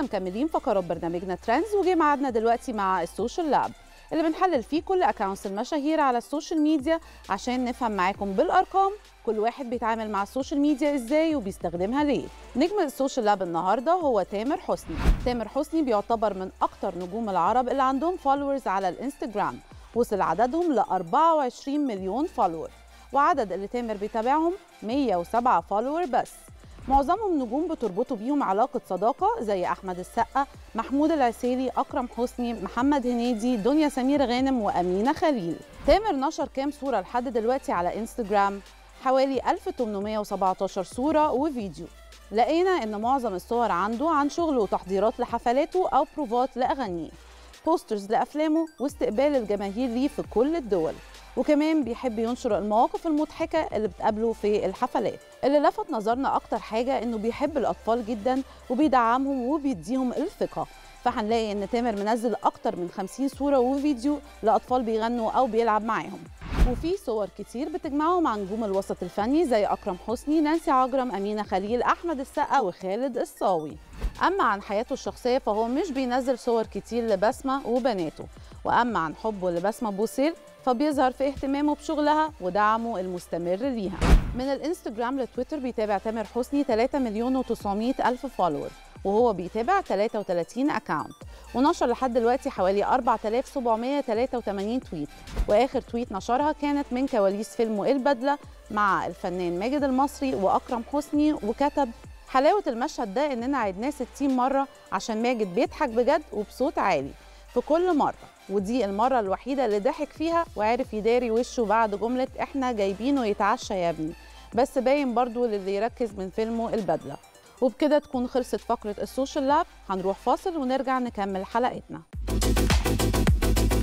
ولسه مكملين فقرات برنامجنا ترندز وجه ميعادنا دلوقتي مع السوشيال لاب اللي بنحلل فيه كل اكونتس المشاهير على السوشيال ميديا عشان نفهم معاكم بالارقام كل واحد بيتعامل مع السوشيال ميديا ازاي وبيستخدمها ليه نجم السوشيال لاب النهارده هو تامر حسني تامر حسني بيعتبر من اكتر نجوم العرب اللي عندهم فولورز على الانستجرام وصل عددهم ل 24 مليون فولور وعدد اللي تامر بيتابعهم 107 فولور بس معظمهم نجوم بتربطوا بيهم علاقة صداقة زي أحمد السقا، محمود العسيري، أكرم حسني، محمد هنيدي، دنيا سمير غانم وأمينة خليل. تامر نشر كام صورة لحد دلوقتي على انستجرام؟ حوالي 1817 صورة وفيديو. لقينا إن معظم الصور عنده عن شغله وتحضيرات لحفلاته أو بروفات لأغانيه. بوسترز لأفلامه واستقبال الجماهير ليه في كل الدول. وكمان بيحب ينشر المواقف المضحكة اللي بتقابله في الحفلات اللي لفت نظرنا أكتر حاجة إنه بيحب الأطفال جدا وبيدعمهم وبيديهم الثقة فهنلاقي إن تامر منزل أكتر من 50 صورة وفيديو لأطفال بيغنوا أو بيلعب معاهم وفي صور كتير بتجمعه مع نجوم الوسط الفني زي أكرم حسني، نانسي عجرم، أمينة خليل، أحمد السقا وخالد الصاوي أما عن حياته الشخصية فهو مش بينزل صور كتير لبسمة وبناته وأما عن حبه لبسمة بوسيل فبيظهر في اهتمامه بشغلها ودعمه المستمر ليها من الانستجرام لتويتر بيتابع تامر حسني 3 مليون و900 ألف فولور وهو بيتابع 33 اكاونت ونشر لحد دلوقتي حوالي 4783 تويت واخر تويت نشرها كانت من كواليس فيلم البدله مع الفنان ماجد المصري واكرم حسني وكتب حلاوه المشهد ده اننا عدناه 60 مره عشان ماجد بيضحك بجد وبصوت عالي في كل مره ودي المره الوحيده اللي ضحك فيها وعرف يداري وشه بعد جمله احنا جايبينه يتعشى يا ابني بس باين برضو للي يركز من فيلمه البدله وبكده تكون خلصت فقره السوشيال لاب هنروح فاصل ونرجع نكمل حلقتنا